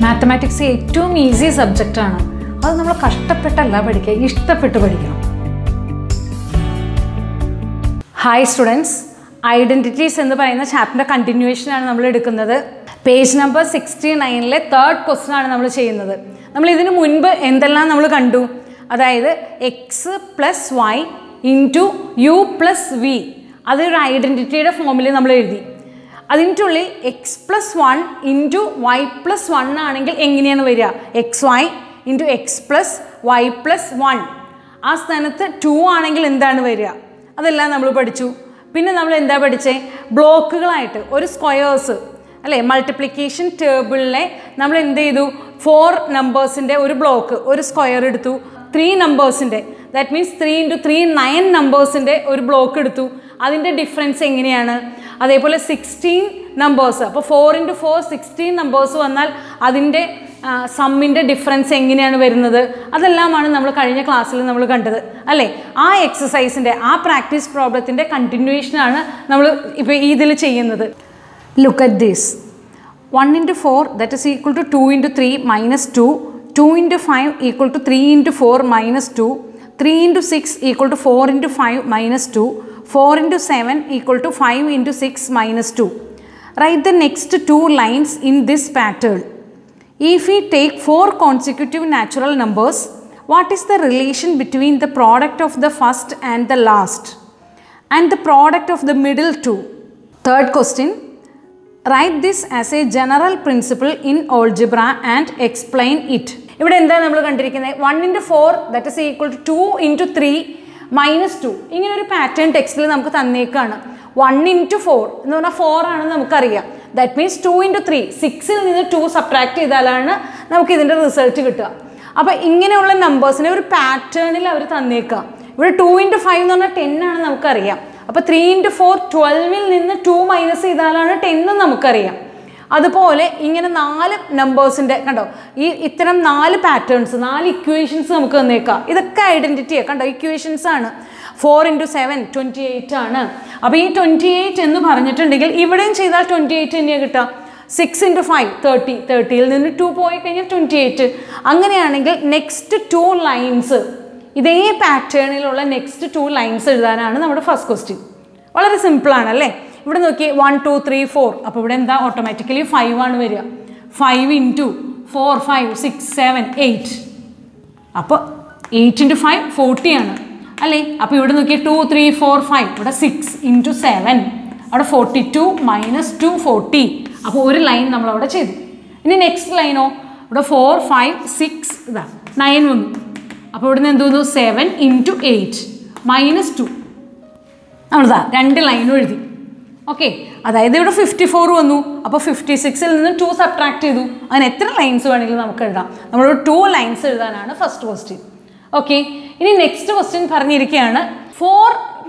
Mathematics ഏറ്റവും easy സബ്ജക്റ്റാണ് അത് നമ്മൾ കഷ്ടപ്പെട്ടല്ല പഠിക്കുക ഇഷ്ടപ്പെട്ട് പഠിക്കണം ഹായ് സ്റ്റുഡൻസ് ഐഡൻറ്റിറ്റീസ് എന്ന് പറയുന്ന ചാപ്റ്ററിൻ്റെ കണ്ടിന്യൂവേഷനാണ് നമ്മൾ എടുക്കുന്നത് പേജ് നമ്പർ സിക്സ്റ്റി നയനിലെ തേർഡ് ക്വസ്റ്റൻ ആണ് നമ്മൾ ചെയ്യുന്നത് നമ്മൾ ഇതിനു മുൻപ് എന്തെല്ലാം നമ്മൾ കണ്ടു അതായത് x plus y into u plus v അതൊരു ഐഡൻറ്റിറ്റിയുടെ ഫോമിൽ നമ്മൾ എഴുതി അതിൻ്റെ ഉള്ളിൽ x plus one into y plus one ആണെങ്കിൽ എങ്ങനെയാണ് വരിക x y into x plus y plus one ആ സ്ഥാനത്ത് ടു ആണെങ്കിൽ എന്താണ് വരിക അതെല്ലാം നമ്മൾ പഠിച്ചു പിന്നെ നമ്മൾ എന്താ പഠിച്ചേ ബ്ലോക്കുകളായിട്ട് ഒരു സ്ക്വയേഴ്സ് അല്ലേ മൾട്ടിപ്ലിക്കേഷൻ ടേബിളിലെ നമ്മൾ എന്ത് ചെയ്തു ഫോർ നമ്പേഴ്സിൻ്റെ ഒരു ബ്ലോക്ക് ഒരു സ്ക്വയർ എടുത്തു ത്രീ നമ്പേഴ്സിൻ്റെ that means three into three nine നമ്പേഴ്സിൻ്റെ ഒരു ബ്ലോക്ക് എടുത്തു അതിൻ്റെ ഡിഫറൻസ് എങ്ങനെയാണ് അതേപോലെ സിക്സ്റ്റീൻ നമ്പേഴ്സ് അപ്പോൾ four into four sixteen numbers വന്നാൽ അതിൻ്റെ സമ്മിൻ്റെ ഡിഫറൻസ് എങ്ങനെയാണ് വരുന്നത് അതെല്ലാമാണ് നമ്മൾ കഴിഞ്ഞ ക്ലാസ്സിൽ നമ്മൾ കണ്ടത് അല്ലേ ആ എക്സസൈസിൻ്റെ ആ പ്രാക്ടീസ് പ്രോബ്ലത്തിൻ്റെ കണ്ടിന്യൂവേഷനാണ് നമ്മൾ ഇപ്പോൾ ഇതിൽ ചെയ്യുന്നത് look at this one into four that is equal to two into three minus two two into five equal to three into four minus two three into six equal to four into five minus two four into seven equal to five into six minus two right the next two lines in this pattern If we take four consecutive natural numbers, what is the relation between the product of the first and the last and the product of the middle two? Third question, write this as a general principle in algebra and explain it. ഇവിടെ എന്താ നമ്മൾ കണ്ടിരിക്കുന്നത് one into four that is equal to two into three minus two ഇങ്ങനെ ഒരു pattern ടെക്സ്റ്റിൽ നമുക്ക് തന്നേക്കാണ് one into four എന്ന് പറഞ്ഞാൽ ഫോർ ആണെന്ന് നമുക്കറിയാം that means two into three സിക്സിൽ നിന്ന് ടു സബ്ട്രാക്ട് ചെയ്താലാണ് നമുക്ക് ഇതിൻ്റെ റിസൾട്ട് കിട്ടുക അപ്പോൾ ഇങ്ങനെയുള്ള നമ്പേഴ്സിനെ ഒരു പാറ്റേണിൽ അവർ തന്നേക്കാം ഇവിടെ ടു ഇൻറ്റു ഫൈവ് എന്ന് പറഞ്ഞാൽ ടെൻ ആണ് നമുക്കറിയാം അപ്പോൾ ത്രീ ഇൻറ്റു ഫോർ ട്വൽവിൽ നിന്ന് ടു മൈനസ് ചെയ്താലാണ് ടെന്നും നമുക്കറിയാം അതുപോലെ ഇങ്ങനെ നാല് നമ്പേഴ്സിൻ്റെ കണ്ടോ ഈ ഇത്തരം നാല് പാറ്റേൺസ് നാല് ഇക്വേഷൻസ് നമുക്ക് തന്നേക്കാം ഇതൊക്കെ ഐഡൻറ്റിറ്റിയാണ് കണ്ടോ ഇക്വേഷൻസ് ആണ് four into seven twenty eight ആണ് അപ്പോൾ ഈ ട്വൻറ്റി എയ്റ്റ് എന്ന് പറഞ്ഞിട്ടുണ്ടെങ്കിൽ ഇവിടെയും ചെയ്താൽ ട്വൻറ്റി എയ്റ്റ് തന്നെയാണ് കിട്ടുക സിക്സ് ഇൻറ്റു ഫൈവ് തേർട്ടി തേർട്ടിയിൽ നിന്ന് ടു പോയി കഴിഞ്ഞാൽ ട്വൻറ്റി എയ്റ്റ് അങ്ങനെയാണെങ്കിൽ നെക്സ്റ്റ് ടു ലൈൻസ് ഇതേ പാറ്റേണിലുള്ള നെക്സ്റ്റ് ടു ലൈൻസ് എഴുതാനാണ് നമ്മുടെ ഫസ്റ്റ് ക്വസ്റ്റ്യൻ വളരെ സിമ്പിളാണ് അല്ലേ ഇവിടെ നോക്കി വൺ ടു ത്രീ ഫോർ അപ്പോൾ ഇവിടെ എന്താ ഓട്ടോമാറ്റിക്കലി ഫൈവ് ആണ് വരിക five into four five six seven eight അപ്പോൾ എയ്റ്റ് ഇൻറ്റു ഫൈവ് ഫോർട്ടി ആണ് അല്ലേ അപ്പോൾ ഇവിടെ നോക്കി ടു ത്രീ ഫോർ ഫൈവ് ഇവിടെ സിക്സ് ഇൻറ്റു സെവൻ അവിടെ forty two minus two forty അപ്പോൾ ഒരു ലൈൻ നമ്മൾ അവിടെ ചെയ്തു ഇനി നെക്സ്റ്റ് ലൈനോ ഇവിടെ ഫോർ ഫൈവ് സിക്സ് ഇതാ നയൻ വന്നു അപ്പോൾ ഇവിടുന്ന് എന്ത് വന്നു seven into eight minus two നമ്മളിതാ രണ്ട് ലൈനും എഴുതി ഓക്കെ അതായത് ഇവിടെ ഫിഫ്റ്റി ഫോർ വന്നു അപ്പോൾ ഫിഫ്റ്റി സിക്സിൽ നിന്ന് ടു സബ്ട്രാക്ട് ചെയ്തു അങ്ങനെ എത്ര ലൈൻസ് വേണമെങ്കിലും നമുക്ക് എഴുതാം നമ്മളൊരു ടു ലൈൻസ് എഴുതാനാണ് ഫസ്റ്റ് ക്വസ്റ്റ്യൻ ഓക്കെ ഇനി നെക്സ്റ്റ് ക്വസ്റ്റ്യൻ പറഞ്ഞിരിക്കുകയാണ് ഫോർ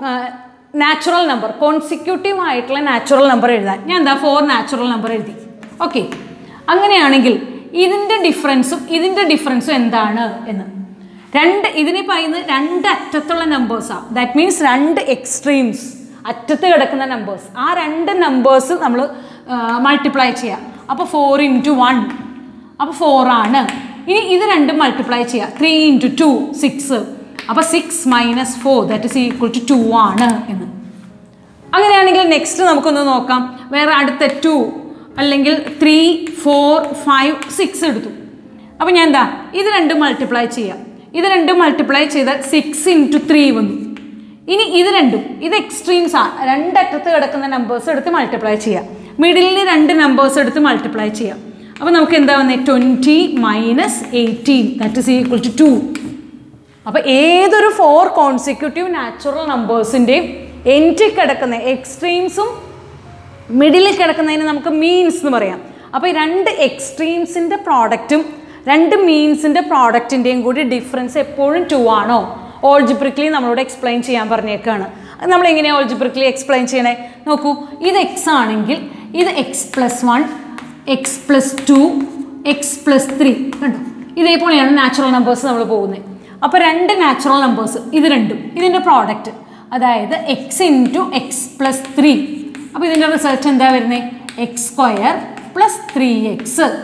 നാച്ചുറൽ നമ്പർ കോൺസിക്യൂട്ടീവ് ആയിട്ടുള്ള നാച്ചുറൽ നമ്പർ എഴുതാൻ ഞാൻ എന്താ ഫോർ നാച്ചുറൽ നമ്പർ എഴുതി ഓക്കെ അങ്ങനെയാണെങ്കിൽ ഇതിൻ്റെ ഡിഫറൻസും ഇതിൻ്റെ ഡിഫറൻസും എന്താണ് എന്ന് രണ്ട് ഇതിനെ പറയുന്നത് രണ്ട് അറ്റത്തുള്ള നമ്പേഴ്സാണ് ദാറ്റ് മീൻസ് രണ്ട് എക്സ്ട്രീംസ് അറ്റത്ത് കിടക്കുന്ന നമ്പേഴ്സ് ആ രണ്ട് നമ്പേഴ്സ് നമ്മൾ മൾട്ടിപ്ലൈ ചെയ്യാം അപ്പോൾ ഫോർ ഇൻറ്റു വൺ അപ്പോൾ ഫോറാണ് ഇനി ഇത് രണ്ടും മൾട്ടിപ്ലൈ ചെയ്യുക ത്രീ ഇൻറ്റു ടു സിക്സ് അപ്പോൾ six minus four that is equal to two ആണ് എന്ന് അങ്ങനെയാണെങ്കിൽ നെക്സ്റ്റ് നമുക്കൊന്ന് നോക്കാം വേറെ അടുത്ത ടു അല്ലെങ്കിൽ ത്രീ ഫോർ ഫൈവ് സിക്സ് എടുത്തു അപ്പോൾ ഞാൻ എന്താ ഇത് രണ്ടും മൾട്ടിപ്ലൈ ചെയ്യാം ഇത് രണ്ടും മൾട്ടിപ്ലൈ ചെയ്താൽ സിക്സ് ഇൻറ്റു ത്രീ വന്നു ഇനി ഇത് രണ്ടും ഇത് എക്സ്ട്രീംസ് ആണ് രണ്ടറ്റത്ത് കിടക്കുന്ന നമ്പേഴ്സ് എടുത്ത് മൾട്ടിപ്ലൈ ചെയ്യാം മിഡിലിന് രണ്ട് നമ്പേഴ്സ് എടുത്ത് മൾട്ടിപ്ലൈ ചെയ്യാം അപ്പോൾ നമുക്ക് എന്താ വന്നത് twenty minus eighteen that is equal to two അപ്പോൾ ഏതൊരു ഫോർ കോൺസിക്യൂട്ടീവ് നാച്ചുറൽ നമ്പേഴ്സിൻ്റെയും എൻറ്റി കിടക്കുന്ന എക്സ്ട്രീംസും മിഡിലിൽ കിടക്കുന്നതിന് നമുക്ക് മീൻസ് എന്ന് പറയാം അപ്പോൾ ഈ രണ്ട് എക്സ്ട്രീംസിൻ്റെ പ്രോഡക്റ്റും രണ്ട് മീൻസിൻ്റെ പ്രോഡക്റ്റിൻ്റെയും കൂടി ഡിഫറൻസ് എപ്പോഴും ടു ആണോ ഓൾജിബ്രിക്കലി നമ്മളോട് എക്സ്പ്ലെയിൻ ചെയ്യാൻ പറഞ്ഞേക്കാണ് അത് നമ്മൾ എങ്ങനെയാണ് ഓൾജിബ്രിക്കലി എക്സ്പ്ലെയിൻ ചെയ്യണേ നോക്കൂ ഇത് എക്സ് ആണെങ്കിൽ ഇത് x plus one x plus two x plus three കണ്ടോ ഇതേപോലെയാണ് നാച്ചുറൽ നമ്പേഴ്സ് നമ്മൾ പോകുന്നത് അപ്പോൾ രണ്ട് നാച്ചുറൽ നമ്പേഴ്സ് ഇത് രണ്ടും ഇതിൻ്റെ പ്രോഡക്റ്റ് അതായത് x into x plus three അപ്പോൾ ഇതിൻ്റെ റിസൾട്ട് എന്താ വരുന്നത് x square plus three x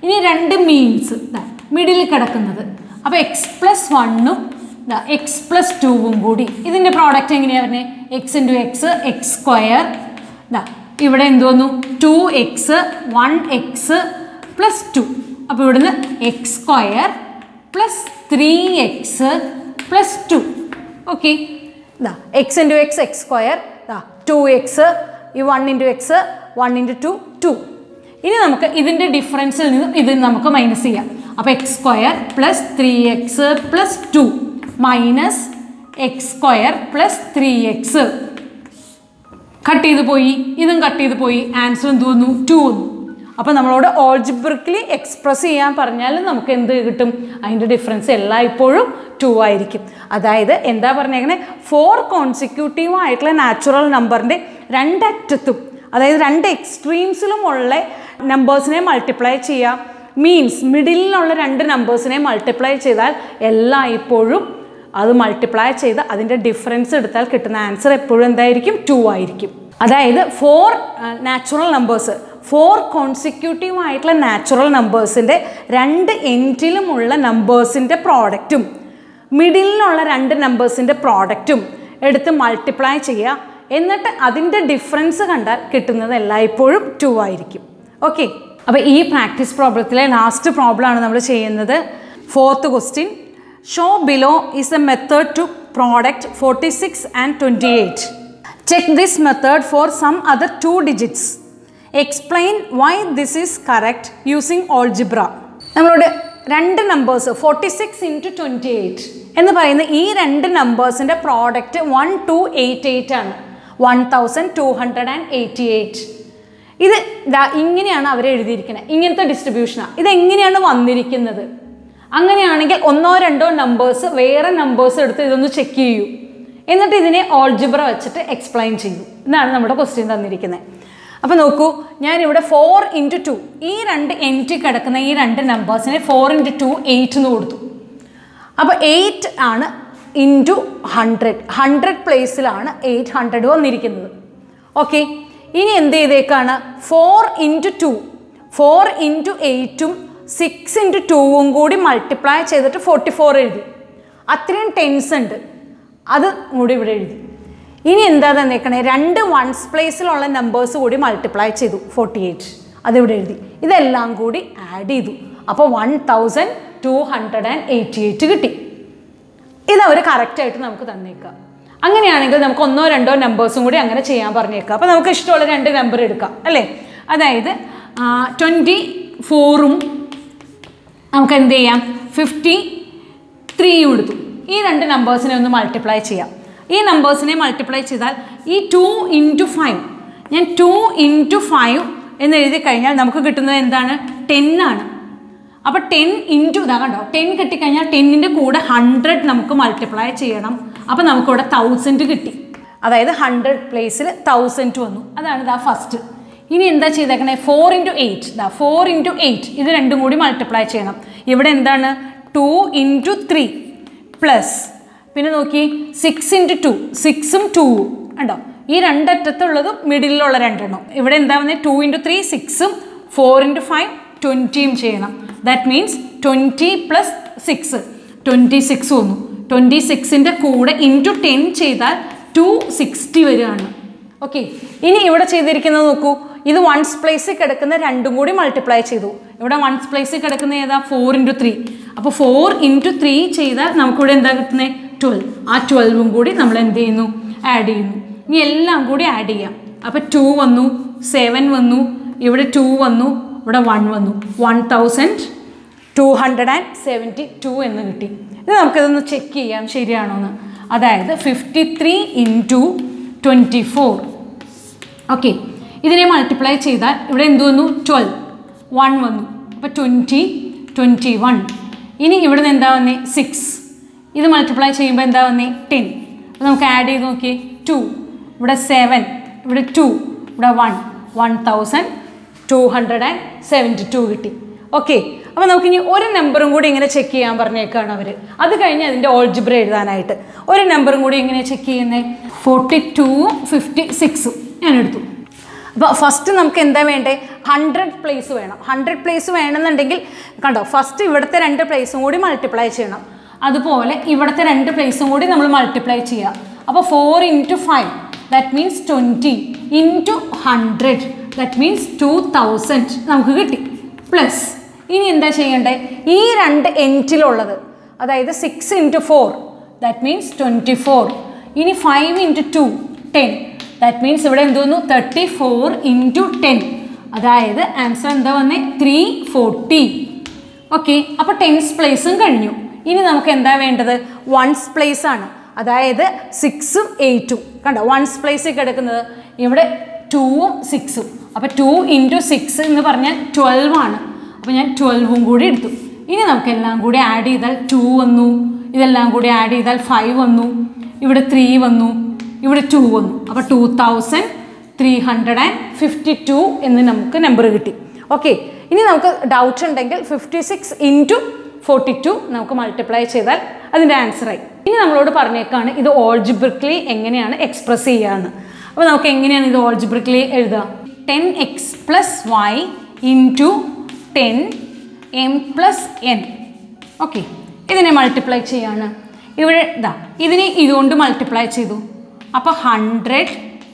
ഇനി രണ്ട് മീൻസ് മിഡിൽ കിടക്കുന്നത് അപ്പോൾ എക്സ് പ്ലസ് വണ്ണും എക്സ് പ്ലസ് ടൂവും കൂടി ഇതിൻ്റെ പ്രോഡക്റ്റ് എങ്ങനെയാണ് പറഞ്ഞത് x into x x square ഇതാ ഇവിടെ എന്ത് വന്നു two x one x plus two അപ്പോൾ ഇവിടുന്ന് x square plus three x plus two okay ഇതാ x into x x square ഇതാ ടു എക്സ് ഈ one into x one into two two ഇനി നമുക്ക് ഇതിൻ്റെ ഡിഫറൻസിൽ നിന്ന് ഇത് നമുക്ക് മൈനസ് ചെയ്യാം അപ്പോൾ x square plus three x plus two minus x square plus three x cut ചെയ്ത് പോയി ഇതും കട്ട് ചെയ്ത് പോയി ആൻസർ എന്ത് വന്നു ടു വന്നു അപ്പോൾ നമ്മളോട് ഓൾജിബ്രിക്കലി എക്സ്പ്രസ് ചെയ്യാൻ പറഞ്ഞാൽ നമുക്ക് എന്ത് കിട്ടും അതിൻ്റെ ഡിഫറൻസ് എല്ലായ്പ്പോഴും ടു ആയിരിക്കും അതായത് എന്താ പറഞ്ഞേക്കണേ ഫോർ കോൺസിക്യൂട്ടീവ് ആയിട്ടുള്ള നാച്ചുറൽ നമ്പറിൻ്റെ രണ്ടറ്റത്തും അതായത് രണ്ട് എക്സ്ട്രീംസിലും ഉള്ള നമ്പേഴ്സിനെ മൾട്ടിപ്ലൈ ചെയ്യാം മീൻസ് മിഡിലുള്ള രണ്ട് നമ്പേഴ്സിനെ മൾട്ടിപ്ലൈ ചെയ്താൽ എല്ലായ്പ്പോഴും അത് മൾട്ടിപ്ലൈ ചെയ്ത് അതിൻ്റെ ഡിഫറൻസ് എടുത്താൽ കിട്ടുന്ന ആൻസർ എപ്പോഴും എന്തായിരിക്കും ടു ആയിരിക്കും അതായത് four natural numbers four consecutive ആയിട്ടുള്ള നാച്ചുറൽ നമ്പേഴ്സിൻ്റെ രണ്ട് എൻഡിലുമുള്ള നമ്പേഴ്സിൻ്റെ പ്രോഡക്റ്റും മിഡിലിലുള്ള രണ്ട് നമ്പേഴ്സിൻ്റെ പ്രോഡക്റ്റും എടുത്ത് മൾട്ടിപ്ലൈ ചെയ്യുക എന്നിട്ട് അതിൻ്റെ ഡിഫറൻസ് കണ്ടാൽ കിട്ടുന്നത് എല്ലായ്പ്പോഴും ടു ആയിരിക്കും ഓക്കെ അപ്പോൾ ഈ പ്രാക്ടീസ് പ്രോബ്ലത്തിലെ ലാസ്റ്റ് പ്രോബ്ലമാണ് നമ്മൾ ചെയ്യുന്നത് fourth question show below is a method to product forty six and twenty eight check this method for some other two digits explain why this is correct using algebra നമ്മളോട് രണ്ട് numbers forty six into twenty eight എന്ന് പറയുന്ന ഈ രണ്ട് നമ്പേഴ്സിൻ്റെ product one two eight eight ആണ് one thousand two hundred and eighty eight ഇത് ദാ ഇങ്ങനെയാണ് അവർ എഴുതിയിരിക്കുന്നത് ഇങ്ങനത്തെ ഡിസ്ട്രിബ്യൂഷനാണ് ഇതെങ്ങനെയാണ് വന്നിരിക്കുന്നത് അങ്ങനെയാണെങ്കിൽ ഒന്നോ രണ്ടോ നമ്പേഴ്സ് വേറെ നമ്പേഴ്സ് എടുത്ത് ഇതൊന്ന് ചെക്ക് ചെയ്യൂ എന്നിട്ട് ഇതിനെ ഓൾജിബ്ര വെച്ചിട്ട് എക്സ്പ്ലെയിൻ ചെയ്യൂ ഇതാണ് നമ്മുടെ ക്വസ്റ്റ്യൻ തന്നിരിക്കുന്നത് അപ്പോൾ നോക്കൂ ഞാനിവിടെ ഫോർ ഇൻറ്റു ടു ഈ രണ്ട് എൻറ്റി കിടക്കുന്ന ഈ രണ്ട് നമ്പേഴ്സിനെ ഫോർ ഇൻറ്റു ടു എയ്റ്റ് എന്ന് കൊടുത്തു അപ്പോൾ എയ്റ്റ് ആണ് ഇൻറ്റു ഹൺഡ്രഡ് ഹൺഡ്രഡ് പ്ലേസിലാണ് എയ്റ്റ് ഹൺഡ്രഡ് വന്നിരിക്കുന്നത് ഓക്കെ ഇനി എന്ത് ചെയ്തേക്കാണ് four into two four into എയ്റ്റും സിക്സ് ഇൻറ്റു ടൂവും കൂടി മൾട്ടിപ്ലൈ ചെയ്തിട്ട് ഫോർട്ടി ഫോർ എഴുതി അത്രയും ടെൻസ് ഉണ്ട് അത് കൂടി ഇവിടെ എഴുതി ഇനി എന്താ തന്നേക്കണേ രണ്ട് വൺസ് പ്ലേസിലുള്ള നമ്പേഴ്സ് കൂടി മൾട്ടിപ്ലൈ ചെയ്തു ഫോർട്ടി എയ്റ്റ് അതിവിടെ എഴുതി ഇതെല്ലാം കൂടി ആഡ് ചെയ്തു അപ്പോൾ one thousand two hundred and eighty eight കിട്ടി ഇത് അവർ കറക്റ്റായിട്ട് നമുക്ക് തന്നേക്കാം അങ്ങനെയാണെങ്കിൽ നമുക്ക് ഒന്നോ രണ്ടോ നമ്പേഴ്സും കൂടി അങ്ങനെ ചെയ്യാൻ പറഞ്ഞേക്കാം അപ്പോൾ നമുക്ക് ഇഷ്ടമുള്ള രണ്ട് നമ്പർ എടുക്കാം അല്ലേ അതായത് ട്വൻറ്റി ഫോറും നമുക്ക് എന്ത് ചെയ്യാം ഫിഫ്റ്റി ത്രീയും എടുത്തു ഈ രണ്ട് നമ്പേഴ്സിനെ ഒന്ന് മൾട്ടിപ്ലൈ ചെയ്യാം ഈ നമ്പേഴ്സിനെ മൾട്ടിപ്ലൈ ചെയ്താൽ ഈ ടു ഇൻറ്റു ഫൈവ് ഞാൻ ടു ഇൻറ്റു ഫൈവ് എന്ന് എഴുതി കഴിഞ്ഞാൽ നമുക്ക് കിട്ടുന്നത് എന്താണ് ടെൻ ആണ് അപ്പോൾ ടെൻ ഇൻറ്റു ഇതാ കണ്ടോ ടെൻ കിട്ടിക്കഴിഞ്ഞാൽ ടെന്നിൻ്റെ കൂടെ ഹൺഡ്രഡ് നമുക്ക് മൾട്ടിപ്ലൈ ചെയ്യണം അപ്പോൾ നമുക്കിവിടെ തൗസൻഡ് കിട്ടി അതായത് ഹൺഡ്രഡ് പ്ലേസിൽ തൗസൻഡ് വന്നു അതാണ് ഇതാ ഫസ്റ്റ് ഇനി എന്താ ചെയ്തേക്കണേ ഫോർ ഇൻറ്റു എയ്റ്റ് ഇതാ ഫോർ ഇൻറ്റു എയ്റ്റ് ഇത് രണ്ടും കൂടി മൾട്ടിപ്ലൈ ചെയ്യണം ഇവിടെ എന്താണ് ടു ഇൻറ്റു ത്രീ പ്ലസ് പിന്നെ നോക്കി സിക്സ് ഇൻറ്റു ടു സിക്സും ടൂവും ഉണ്ടോ ഈ രണ്ടറ്റത്തുള്ളതും മിഡിലുള്ള രണ്ടെണ്ണം ഇവിടെ എന്താ വന്നത് ടു ഇൻറ്റു ത്രീ സിക്സും ഫോർ ഇൻറ്റു ഫൈവ് ട്വൻറ്റിയും ചെയ്യണം that means twenty plus six twenty six വന്നു ട്വൻറ്റി സിക്സിൻ്റെ കൂടെ ഇൻറ്റു ടെൻ ചെയ്താൽ ടു സിക്സ്റ്റി വരികയാണ് ഓക്കെ ഇനി ഇവിടെ ചെയ്തിരിക്കുന്നത് നോക്കൂ ഇത് വൺസ് പ്ലേസിൽ കിടക്കുന്ന രണ്ടും കൂടി മൾട്ടിപ്ലൈ ചെയ്തു ഇവിടെ വൺസ് പ്ലേസിൽ കിടക്കുന്ന ഏതാ ഫോർ ഇൻറ്റു ത്രീ അപ്പോൾ ഫോർ ഇൻറ്റു ത്രീ ചെയ്താൽ നമുക്കിവിടെ എന്താ കിട്ടുന്നത് ട്വൽവ് ആ ട്വൽവും കൂടി നമ്മൾ എന്ത് ചെയ്യുന്നു ആഡ് ചെയ്യുന്നു ഇനി എല്ലാം കൂടി ആഡ് ചെയ്യാം അപ്പോൾ ടു വന്നു സെവൻ വന്നു ഇവിടെ ടു വന്നു ഇവിടെ വൺ വന്നു one thousand two hundred and seventy two എന്ന് കിട്ടി ഇത് നമുക്കിതൊന്ന് ചെക്ക് ചെയ്യാം ശരിയാണോ എന്ന് അതായത് fifty three into twenty four okay ഇതിനെ മൾട്ടിപ്ലൈ ചെയ്താൽ ഇവിടെ എന്ത് വന്നു ട്വൽവ് വൺ വന്നു അപ്പോൾ ട്വൻറ്റി ട്വൻറ്റി വൺ ഇനി ഇവിടെ നിന്ന് എന്താ വന്നേ സിക്സ് ഇത് മൾട്ടിപ്ലൈ ചെയ്യുമ്പോൾ എന്താ വന്നേ ടെൻ അപ്പോൾ നമുക്ക് ആഡ് ചെയ്ത് നോക്കിയേ ടു ഇവിടെ സെവൻ ഇവിടെ ടു ഇവിടെ one one thousand two hundred and seventy two കിട്ടി ഓക്കെ അപ്പോൾ നമുക്കിനി ഒരു നമ്പറും കൂടി ഇങ്ങനെ ചെക്ക് ചെയ്യാൻ പറഞ്ഞേക്കാണ് അവർ അത് കഴിഞ്ഞ് അതിൻ്റെ ഓൾജിബ്ര എഴുതാനായിട്ട് ഒരു നമ്പറും കൂടി ഇങ്ങനെ ചെക്ക് ചെയ്യുന്നത് ഫോർട്ടി ടൂവും ഫിഫ്റ്റി സിക്സും ഞാൻ എടുത്തു അപ്പോൾ ഫസ്റ്റ് നമുക്ക് എന്താ വേണ്ടേ ഹൺഡ്രഡ് പ്ലേസ് വേണം ഹൺഡ്രഡ് പ്ലേസ് വേണമെന്നുണ്ടെങ്കിൽ കണ്ടോ ഫസ്റ്റ് ഇവിടുത്തെ രണ്ട് പ്ലേസും കൂടി മൾട്ടിപ്ലൈ ചെയ്യണം അതുപോലെ ഇവിടുത്തെ രണ്ട് പ്ലേസും കൂടി നമ്മൾ മൾട്ടിപ്ലൈ ചെയ്യുക അപ്പോൾ four into five that means twenty into hundred that means two thousand നമുക്ക് കിട്ടി പ്ലസ് ഇനി എന്താ ചെയ്യണ്ടേ ഈ രണ്ട് എൻറ്റിലുള്ളത് അതായത് six into four that means twenty four ഇനി five into two ten that means ഇവിടെ എന്തോന്നു തേർട്ടി ഫോർ ഇൻറ്റു ടെൻ അതായത് ആൻസർ എന്താ വന്നേ ത്രീ ഫോർട്ടി ഓക്കെ അപ്പോൾ ടെൻസ് പ്ലേസും കഴിഞ്ഞു ഇനി നമുക്ക് എന്താ വേണ്ടത് വൺസ് പ്ലേസ് ആണ് അതായത് സിക്സും എയ്റ്റും കണ്ടോ വൺസ് പ്ലേസിൽ കിടക്കുന്നത് ഇവിടെ ടൂവും സിക്സും അപ്പോൾ ടു ഇൻറ്റു സിക്സ് എന്ന് പറഞ്ഞാൽ ട്വൽവ് ആണ് അപ്പോൾ ഞാൻ ട്വൽവും കൂടി എടുത്തു ഇനി നമുക്ക് എല്ലാം കൂടി ആഡ് ചെയ്താൽ ടു വന്നു ഇതെല്ലാം കൂടി ആഡ് ചെയ്താൽ ഫൈവ് വന്നു ഇവിടെ ത്രീ വന്നു ഇവിടെ ടു വന്നു അപ്പോൾ two thousand three hundred and fifty two എന്ന് നമുക്ക് നമ്പർ കിട്ടി ഓക്കെ ഇനി നമുക്ക് ഡൗട്ട് ഉണ്ടെങ്കിൽ fifty six into forty two നമുക്ക് മൾട്ടിപ്ലൈ ചെയ്താൽ അതിൻ്റെ ആൻസറായി ഇനി നമ്മളോട് പറഞ്ഞേക്കാണ് ഇത് ഓൾജിബ്രിക്കലി എങ്ങനെയാണ് എക്സ്പ്രസ് ചെയ്യുകയെന്ന് അപ്പോൾ നമുക്ക് എങ്ങനെയാണ് ഇത് ഓൾജിബ്രിക്കലി എഴുതുക ten x plus y into ten m plus n okay ഇതിനെ മൾട്ടിപ്ലൈ ചെയ്യാണ് ഇവിടെ ഇതാ ഇതിനെ ഇതുകൊണ്ട് മൾട്ടിപ്ലൈ ചെയ്തു അപ്പോൾ ഹൺഡ്രഡ്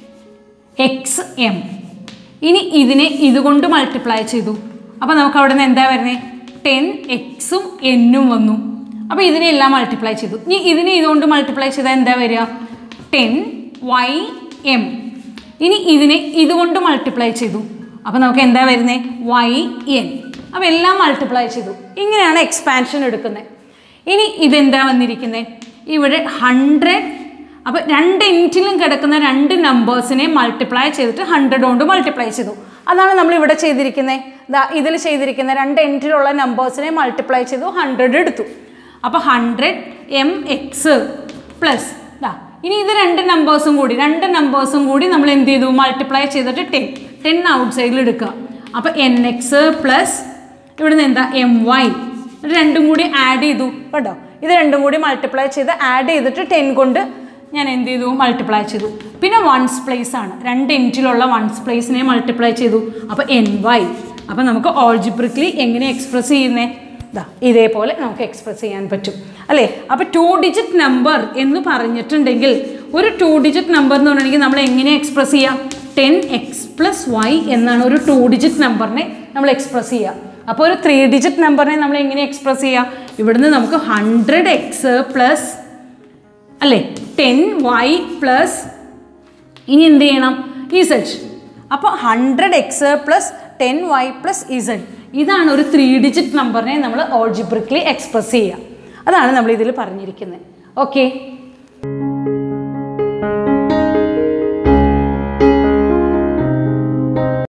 എക്സ് എം ഇനി ഇതിനെ ഇതുകൊണ്ട് മൾട്ടിപ്ലൈ ചെയ്തു അപ്പോൾ നമുക്ക് അവിടെ നിന്ന് എന്താ വരുന്നത് ടെൻ എക്സും എന്നും വന്നു അപ്പോൾ ഇതിനെല്ലാം മൾട്ടിപ്ലൈ ചെയ്തു ഇനി ഇതിനെ ഇതുകൊണ്ട് മൾട്ടിപ്ലൈ ചെയ്താൽ എന്താ വരിക ടെൻ വൈ എം ഇനി ഇതിനെ ഇതുകൊണ്ട് മൾട്ടിപ്ലൈ ചെയ്തു അപ്പോൾ നമുക്ക് എന്താ വരുന്നത് വൈ എൻ അപ്പോൾ എല്ലാം മൾട്ടിപ്ലൈ ചെയ്തു ഇങ്ങനെയാണ് എക്സ്പാൻഷൻ എടുക്കുന്നത് ഇനി ഇതെന്താ വന്നിരിക്കുന്നത് ഇവിടെ ഹൺഡ്രഡ് അപ്പോൾ രണ്ട് ഇൻറ്റിലും കിടക്കുന്ന രണ്ട് നമ്പേഴ്സിനെ മൾട്ടിപ്ലൈ ചെയ്തിട്ട് ഹൺഡ്രഡ് കൊണ്ട് മൾട്ടിപ്ലൈ ചെയ്തു അതാണ് നമ്മൾ ഇവിടെ ചെയ്തിരിക്കുന്നത് ഇതാ ഇതിൽ ചെയ്തിരിക്കുന്ന രണ്ട് എൻറ്റിലുള്ള നമ്പേഴ്സിനെ മൾട്ടിപ്ലൈ ചെയ്തു ഹൺഡ്രഡ് എടുത്തു അപ്പോൾ ഹൺഡ്രഡ് എം എക്സ് പ്ലസ് ഇതാ ഇനി ഇത് രണ്ട് നമ്പേഴ്സും കൂടി രണ്ട് നമ്പേഴ്സും കൂടി നമ്മൾ എന്ത് ചെയ്തു മൾട്ടിപ്ലൈ ചെയ്തിട്ട് ടെൻ ടെൻ ഔട്ട് സൈഡിൽ എടുക്കുക അപ്പോൾ എൻ എക്സ് പ്ലസ് ഇവിടുന്ന് എന്താ എം വൈ രണ്ടും കൂടി ആഡ് ചെയ്തു കേട്ടോ ഇത് രണ്ടും കൂടി മൾട്ടിപ്ലൈ ചെയ്ത് ആഡ് ചെയ്തിട്ട് ടെൻ കൊണ്ട് ഞാൻ എന്ത് ചെയ്തു മൾട്ടിപ്ലൈ ചെയ്തു പിന്നെ വൺസ് പ്ലേസ് ആണ് രണ്ട് ഇൻറ്റിലുള്ള വൺസ് പ്ലേസിനെ മൾട്ടിപ്ലൈ ചെയ്തു അപ്പോൾ എൻ വൈ അപ്പോൾ നമുക്ക് ഓൾജിബ്രിക്കലി എങ്ങനെ എക്സ്പ്രസ് ചെയ്യുന്നേ ഇതാ ഇതേപോലെ നമുക്ക് എക്സ്പ്രസ് ചെയ്യാൻ പറ്റും അല്ലേ അപ്പോൾ ടു ഡിജിറ്റ് നമ്പർ എന്ന് പറഞ്ഞിട്ടുണ്ടെങ്കിൽ ഒരു ടു ഡിജിറ്റ് നമ്പർ എന്ന് പറഞ്ഞിട്ടുണ്ടെങ്കിൽ നമ്മൾ എങ്ങനെ എക്സ്പ്രസ് ചെയ്യാം ടെൻ എക്സ് പ്ലസ് വൈ എന്നാണ് ഒരു ടു ഡിജിറ്റ് നമ്പറിനെ നമ്മൾ എക്സ്പ്രസ് ചെയ്യുക അപ്പോൾ ഒരു ത്രീ ഡിജിറ്റ് നമ്പറിനെ നമ്മൾ എങ്ങനെ എക്സ്പ്രസ് ചെയ്യുക ഇവിടുന്ന് നമുക്ക് ഹൺഡ്രഡ് എക്സ് പ്ലസ് അല്ലേ ടെൻ വൈ പ്ലസ് ഇനി എന്ത് ചെയ്യണം ഇസഡ് അപ്പോൾ hundred x plus ten y plus z ഇതാണ് ഒരു ത്രീ ഡിജിറ്റ് നമ്പറിനെ നമ്മൾ ഓൾജിബ്രിക്കലി എക്സ്പ്രസ് ചെയ്യുക അതാണ് നമ്മൾ ഇതിൽ പറഞ്ഞിരിക്കുന്നത് ഓക്കെ